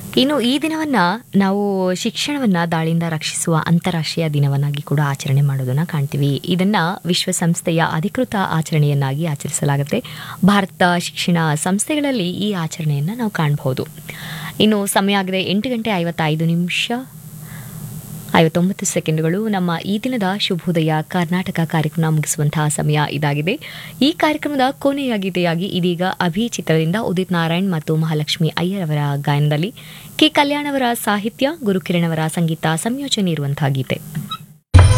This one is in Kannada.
ಇನ್ನು ಈ ದಿನವನ್ನ ನಾವು ಶಿಕ್ಷಣವನ್ನ ದಾಳಿಯಿಂದ ರಕ್ಷಿಸುವ ಅಂತಾರಾಷ್ಟ್ರೀಯ ದಿನವನ್ನಾಗಿ ಕೂಡ ಆಚರಣೆ ಮಾಡೋದನ್ನ ಕಾಣ್ತೀವಿ ಇದನ್ನ ವಿಶ್ವಸಂಸ್ಥೆಯ ಅಧಿಕೃತ ಆಚರಣೆಯನ್ನಾಗಿ ಆಚರಿಸಲಾಗುತ್ತೆ ಭಾರತ ಶಿಕ್ಷಣ ಸಂಸ್ಥೆಗಳಲ್ಲಿ ಈ ಆಚರಣೆಯನ್ನ ನಾವು ಕಾಣಬಹುದು ಇನ್ನು ಸಮಯ ಆಗಿದೆ ಎಂಟು ಗಂಟೆ ಐವತ್ತೈದು ನಿಮಿಷ ಐವತ್ತೊಂಬತ್ತು ಸೆಕೆಂಡ್ಗಳು ನಮ್ಮ ಈ ದಿನದ ಶುಭೋದಯ ಕರ್ನಾಟಕ ಕಾರ್ಯಕ್ರಮ ಮುಗಿಸುವಂತಹ ಸಮಯ ಇದಾಗಿದೆ ಈ ಕಾರ್ಯಕ್ರಮದ ಕೊನೆಯ ಗೀತೆಯಾಗಿ ಇದೀಗ ಅಭಿ ಚಿತ್ರದಿಂದ ಉದಿತ್ ನಾರಾಯಣ್ ಮತ್ತು ಮಹಾಲಕ್ಷ್ಮಿ ಅಯ್ಯರ್ ಅವರ ಗಾಯನದಲ್ಲಿ ಕೆ ಕಲ್ಯಾಣ್ ಅವರ ಸಾಹಿತ್ಯ ಗುರುಕಿರಣ್ ಅವರ ಸಂಗೀತ ಸಂಯೋಜನೆ ಇರುವಂತಹ ಗೀತೆ